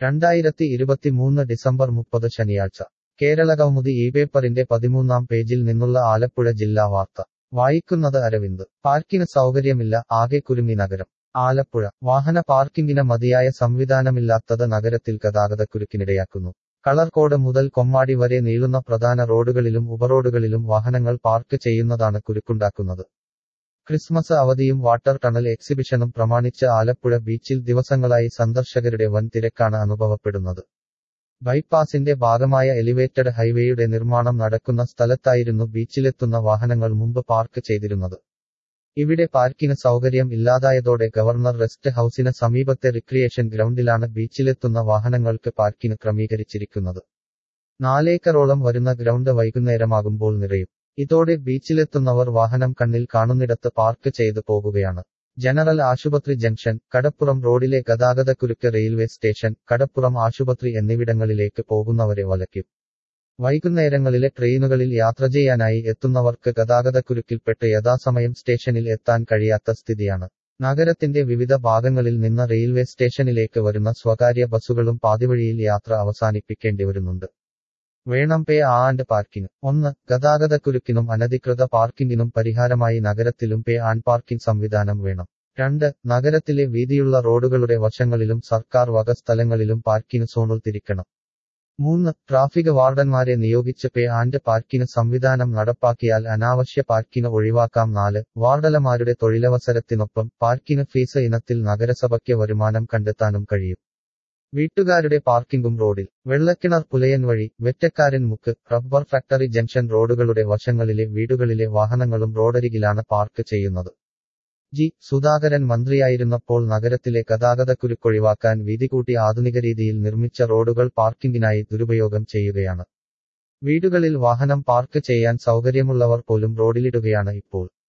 രണ്ടായിരത്തി ഇരുപത്തിമൂന്ന് ഡിസംബർ മുപ്പത് ശനിയാഴ്ച കേരളകൗമുദി ഈ പേപ്പറിന്റെ പതിമൂന്നാം പേജിൽ നിന്നുള്ള ആലപ്പുഴ ജില്ലാ വാർത്ത വായിക്കുന്നത് അരവിന്ദ് പാർക്കിന് സൗകര്യമില്ല ആകെ കുരുമി നഗരം ആലപ്പുഴ വാഹന പാർക്കിങ്ങിന് മതിയായ സംവിധാനമില്ലാത്തത് നഗരത്തിൽ ഗതാഗതക്കുരുക്കിനിടയാക്കുന്നു കളർകോട് മുതൽ കൊമ്മാടി വരെ നീളുന്ന പ്രധാന റോഡുകളിലും ഉപറോഡുകളിലും വാഹനങ്ങൾ പാർക്ക് ചെയ്യുന്നതാണ് കുരുക്കുണ്ടാക്കുന്നത് ക്രിസ്മസ് അവധിയും വാട്ടർ ടണൽ എക്സിബിഷനും പ്രമാണിച്ച് ആലപ്പുഴ ബീച്ചിൽ ദിവസങ്ങളായി സന്ദർശകരുടെ വൻ തിരക്കാണ് അനുഭവപ്പെടുന്നത് ബൈപ്പാസിന്റെ ഭാഗമായ എലിവേറ്റഡ് ഹൈവേയുടെ നിർമ്മാണം നടക്കുന്ന സ്ഥലത്തായിരുന്നു ബീച്ചിലെത്തുന്ന വാഹനങ്ങൾ മുമ്പ് പാർക്ക് ചെയ്തിരുന്നത് ഇവിടെ പാർക്കിന് സൗകര്യം ഇല്ലാതായതോടെ ഗവർണർ റെസ്റ്റ് ഹൌസിന് സമീപത്തെ റിക്രിയേഷൻ ഗ്രൗണ്ടിലാണ് ബീച്ചിലെത്തുന്ന വാഹനങ്ങൾക്ക് പാർക്കിന് ക്രമീകരിച്ചിരിക്കുന്നത് നാലേക്കറോളം വരുന്ന ഗ്രൗണ്ട് വൈകുന്നേരമാകുമ്പോൾ നിറയും ഇതോടെ ബീച്ചിലെത്തുന്നവർ വാഹനം കണ്ണിൽ കാണുന്നിടത്ത് പാർക്ക് ചെയ്ത് പോകുകയാണ് ജനറൽ ആശുപത്രി ജംഗ്ഷൻ കടപ്പുറം റോഡിലെ ഗതാഗതക്കുരുക്ക് റെയിൽവേ സ്റ്റേഷൻ കടപ്പുറം ആശുപത്രി എന്നിവിടങ്ങളിലേക്ക് പോകുന്നവരെ വലയ്ക്കും വൈകുന്നേരങ്ങളിലെ ട്രെയിനുകളിൽ യാത്ര ചെയ്യാനായി എത്തുന്നവർക്ക് ഗതാഗതക്കുരുക്കിൽപ്പെട്ട് യഥാസമയം സ്റ്റേഷനിൽ എത്താൻ കഴിയാത്ത സ്ഥിതിയാണ് നഗരത്തിന്റെ വിവിധ ഭാഗങ്ങളിൽ നിന്ന് റെയിൽവേ സ്റ്റേഷനിലേക്ക് വരുന്ന സ്വകാര്യ ബസ്സുകളും പാതിവഴിയിൽ യാത്ര അവസാനിപ്പിക്കേണ്ടി വരുന്നുണ്ട് വേണം പേ ആൻഡ് പാർക്കിംഗ് ഒന്ന് ഗതാഗതക്കുരുക്കിനും അനധികൃത പാർക്കിങ്ങിനും പരിഹാരമായി നഗരത്തിലും പേ ആൻഡ് പാർക്കിംഗ് സംവിധാനം വേണം രണ്ട് നഗരത്തിലെ വീതിയുള്ള റോഡുകളുടെ വശങ്ങളിലും സർക്കാർ വക സ്ഥലങ്ങളിലും പാർക്കിംഗ് സോണുകൾ തിരിക്കണം മൂന്ന് ട്രാഫിക് വാർഡന്മാരെ നിയോഗിച്ച് പേ ആൻഡ് പാർക്കിംഗ് സംവിധാനം നടപ്പാക്കിയാൽ അനാവശ്യ പാർക്കിംഗ് ഒഴിവാക്കാം നാല് വാർഡലമാരുടെ തൊഴിലവസരത്തിനൊപ്പം പാർക്കിംഗ് ഫീസ് ഇനത്തിൽ നഗരസഭയ്ക്ക് വരുമാനം കണ്ടെത്താനും കഴിയും വീട്ടുകാരുടെ പാർക്കിംഗും റോഡിൽ വെള്ളക്കിണർ പുലയൻ വഴി വെറ്റക്കാരൻ മുക്ക് റബ്ബർ ഫാക്ടറി ജംഗ്ഷൻ റോഡുകളുടെ വശങ്ങളിലെ വീടുകളിലെ വാഹനങ്ങളും റോഡരികിലാണ് പാർക്ക് ചെയ്യുന്നത് ജി സുധാകരൻ മന്ത്രിയായിരുന്നപ്പോൾ നഗരത്തിലെ ഗതാഗതക്കുരുക്കൊഴിവാക്കാൻ വീതി കൂട്ടി ആധുനിക രീതിയിൽ നിർമ്മിച്ച റോഡുകൾ പാർക്കിംഗിനായി ദുരുപയോഗം ചെയ്യുകയാണ് വീടുകളിൽ വാഹനം പാർക്ക് ചെയ്യാൻ സൗകര്യമുള്ളവർ പോലും റോഡിലിടുകയാണ് ഇപ്പോൾ